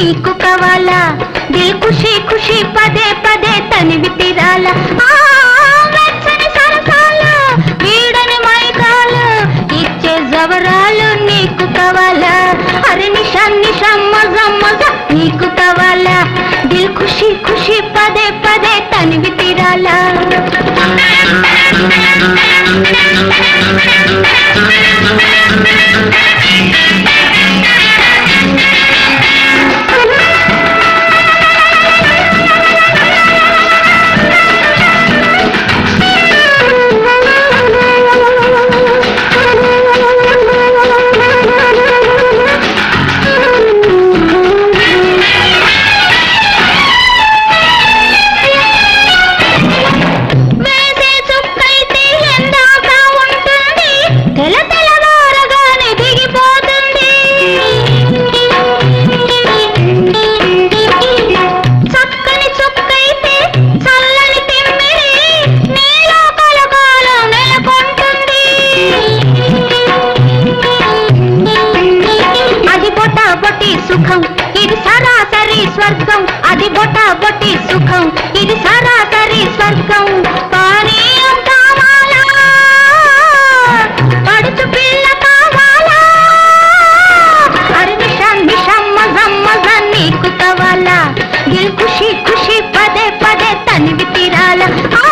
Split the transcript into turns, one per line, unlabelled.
నీకు కావాలా దిల్ ఖుషి ఖుషి పదే పదే తనివి తీరాల ఆ, వెచ్చని సరసాలు వీడని మైకాలు ఇచ్చే జవరాలు నీకు కావాలా అరే నిషా నిషా మజా మజా నీకు కావాలా దిల్ ఖుషి ఖుషి పదే పదే తనివి తీరాలా వేసే చుక్కైతే ఎందాక ఉంటుంది తెల తెలవారగానే దిగిపోతుంది చక్కని చుక్కైతే చల్లని తిమ్మిరి నీలో కలకాలం నెలకొంటుంది అది బొట్ట బొట్టి సుఖం ఇది సరాసరి స్వర్గం అది బొట్ట బొట్టి సుఖం ఇది సరాసరి స్వర్గం పానీయం కావాలా పడుచు పిల్ల కావాలా అరే నిషాన్ నిషాన్ మజం మజం నీకు కావాలా దిల్ ఖుషి ఖుషి పదే పదే తనివి తీరాల